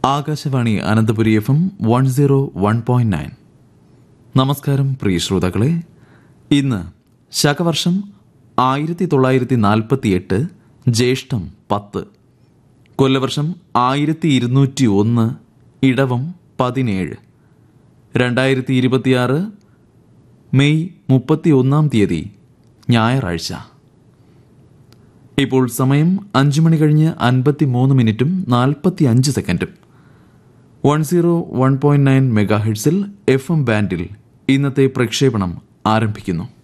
Akashvani Ananthapuri F M one zero one point nine നമസ്കാരം പ്രിയ ശ്രോതാക്കളെ ഇന്ന് ശകവർഷം ആയിരത്തി തൊള്ളായിരത്തി നാൽപ്പത്തി എട്ട് ജ്യേഷ്ഠം പത്ത് കൊല്ലവർഷം ആയിരത്തി ഇരുന്നൂറ്റി ഒന്ന് ഇടവം പതിനേഴ് രണ്ടായിരത്തി ഇരുപത്തിയാറ് മെയ് മുപ്പത്തി ഒന്നാം തീയതി ഞായറാഴ്ച ഇപ്പോൾ സമയം അഞ്ച് മണി കഴിഞ്ഞ് അൻപത്തി മൂന്ന് മിനിറ്റും നാൽപ്പത്തി അഞ്ച് സെക്കൻഡും one zero one point nine mega ഹെഡ്സിൽ എഫ് എം ബാൻഡിൽ ഇന്നത്തെ പ്രക്ഷേപണം ആരംഭിക്കുന്നു